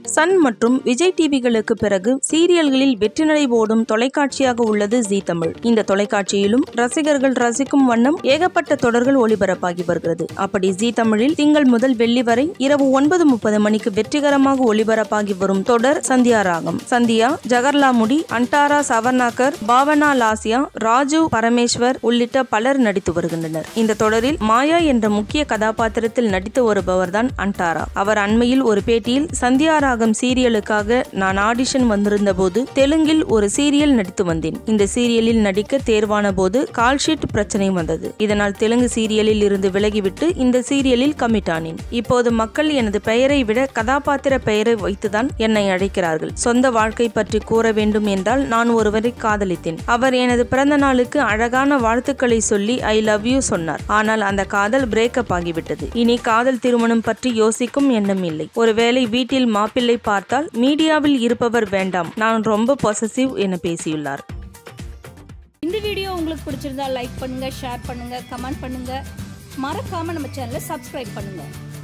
Sun மற்றும் விஜய் டிவிகளுக்கு பிறகு சீரியல்களில் வெற்றி நடை போடும் தொலைக்காட்சியாக உள்ளது ஜீ தமிழ் இந்த தொலைக்காட்சியிலும் ரசிகர்கள் ரசிக்கும் வண்ணம் ஏகப்பட்ட தொடர்கள் ஒளிபரப்பாகி வருகிறது அப்படி ஜீ தமிழில் திங்கள் முதல் வெள்ளி வரை இரவு ஒன்பது முப்பது மணிக்கு வெற்றிகரமாக ஒளிபரப்பாகி வரும் தொடர் சந்தியா ராகம் சந்தியா ஜகர்லாமுடி அன்டாரா சவர்ணாகர் பாவனா லாசியா ராஜு பரமேஸ்வர் உள்ளிட்ட பலர் நடித்து வருகின்றனர் இந்த தொடரில் மாயா என்ற முக்கிய கதாபாத்திரத்தில் நடித்து வருபவர்தான் அன்டாரா அவர் அண்மையில் ஒரு பேட்டியில் சந்தியா ராகம் சீரியலுக்காக நான் ஆடிஷன் வந்திருந்த போது தெலுங்கில் ஒரு சீரியல் நடித்து வந்தேன் இந்த சீரியலில் நடிக்க தேர்வான போது கால்ஷீட் பிரச்சனை வந்தது இதனால் தெலுங்கு சீரியலில் இருந்து விலகிவிட்டு இந்த சீரியலில் கமிட் ஆனேன் இப்போது மக்கள் எனது பெயரை விட கதாபாத்திர பெயரை வைத்துதான் என்னை அழைக்கிறார்கள் சொந்த வாழ்க்கை பற்றி கூற வேண்டும் என்றால் நான் ஒருவரை காதலித்தேன் அவர் எனது பிறந்த நாளுக்கு அழகான வாழ்த்துக்களை சொல்லி ஐ லவ் யூ சொன்னார் ஆனால் அந்த காதல் பிரேக்கப் ஆகிவிட்டது இனி காதல் திருமணம் பற்றி யோசிக்கும் எண்ணம் இல்லை ஒருவேளை வீட்டில் மாப்பிள்ளை பார்த்தால் மீடியாவில் இருப்பவர் வேண்டாம் நான் ரொம்ப பொசசிவ் என பேசியுள்ளார் இந்த வீடியோ உங்களுக்கு பிடிச்சிருந்தா லைக் பண்ணுங்க ஷேர் பண்ணுங்க கமெண்ட் பண்ணுங்க மறக்காம நம்ம சேனலை சப்ஸ்கிரைப் பண்ணுங்க